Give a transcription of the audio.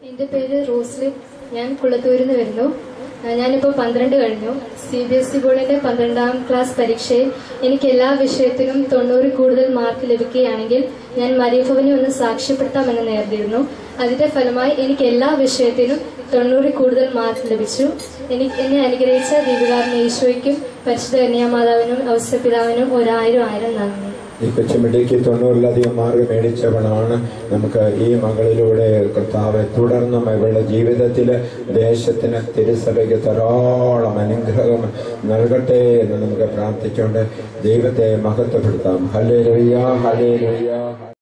എൻ്റെ പേര് റോസ്ലിൻ ഞാൻ കുളത്തൂരിൽ നിന്ന് വരുന്നു ആ, ഞാനിപ്പോൾ പന്ത്രണ്ട് കഴിഞ്ഞു സി ബി എസ് ഇ ബോർഡിന്റെ പന്ത്രണ്ടാം ക്ലാസ് പരീക്ഷയിൽ എനിക്ക് എല്ലാ വിഷയത്തിനും തൊണ്ണൂറ് കൂടുതൽ മാർക്ക് ലഭിക്കുകയാണെങ്കിൽ ഞാൻ മരിയഭവനെ ഒന്ന് സാക്ഷ്യപ്പെടുത്താമെന്ന് നേർന്നിരുന്നു അതിന്റെ ഫലമായി എനിക്ക് എല്ലാ വിഷയത്തിനും തൊണ്ണൂറ് കൂടുതൽ മാർക്ക് ലഭിച്ചു എനിക്ക് എന്നെ അനുഗ്രഹിച്ച ദീപികാരൻ ഈശോയ്ക്കും പരിശുദ്ധ കന്യാമാതാവിനും ഔസപിതാവിനും ഒരായിരം ആയിരം നന്ദി ഈ കൊച്ചുമിടിക്ക് തൊണ്ണൂറിലധികം മാർക്ക് മേടിച്ചവളാണ് നമുക്ക് ഈ മകളിലൂടെ കർത്താവ് തുടർന്നും ഇവളുടെ ജീവിതത്തിൽ ദേശത്തിന് തിരുസഭയ്ക്ക് ധാരാളം അനുഗ്രഹം നൽകട്ടെ എന്ന് നമുക്ക് പ്രാർത്ഥിച്ചുകൊണ്ട് ദൈവത്തെ മഹത്വപ്പെടുത്താം ഹലേ ലുയ്യ ഹലേ ലുയ്യ